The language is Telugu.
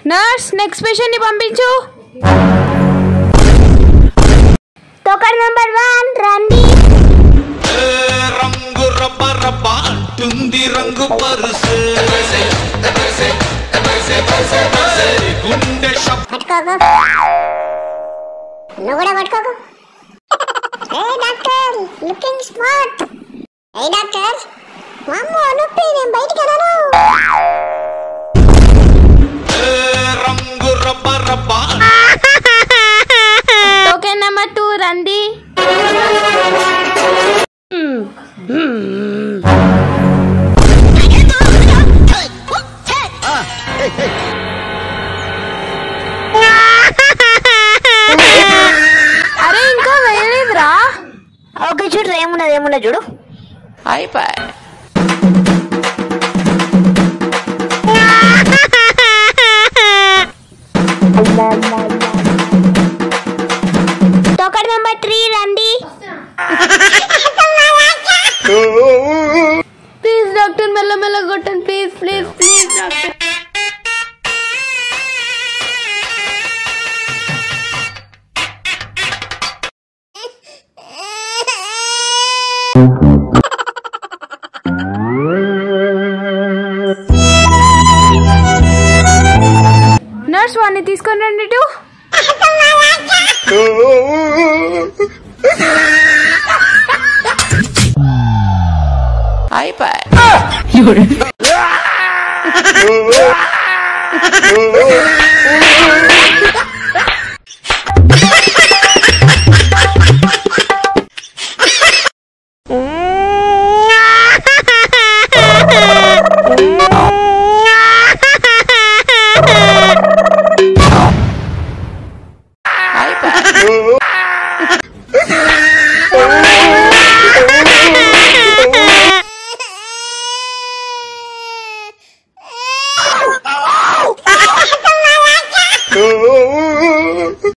నర్స్ నెక్స్ట్ పేషెంట్ ని పంపించు టోకన్ నెంబర్ వన్ రండి రంగు రబ్బ రబ్బ అంటుంది రంగు పరుసు గుండె షప్ పట్టుకోకు నువ్వు కూడా పట్టుకోకు ఏ డాక్టర్ లుకింగ్ స్మార్ట్ ఏ డాక్టర్ అమ్మో నొప్పి నేను బయటికి వెళ్ళను రంగు రబ్బ రబ్బ టోకెన్ నెంబర్ టూ రండి అరే ఇంకా వేయలేదురా ఓకే చూడు ఏమున్నది ఏమున్నది చూడు టోకన్ నెంబర్ త్రీ రండి ప్లీజ్ డాక్టర్ మెల్ల మెల్ల కొట్టండి please please please doctor nurse వాడిని తీసుకొని రండి ఇటు అయిపోయి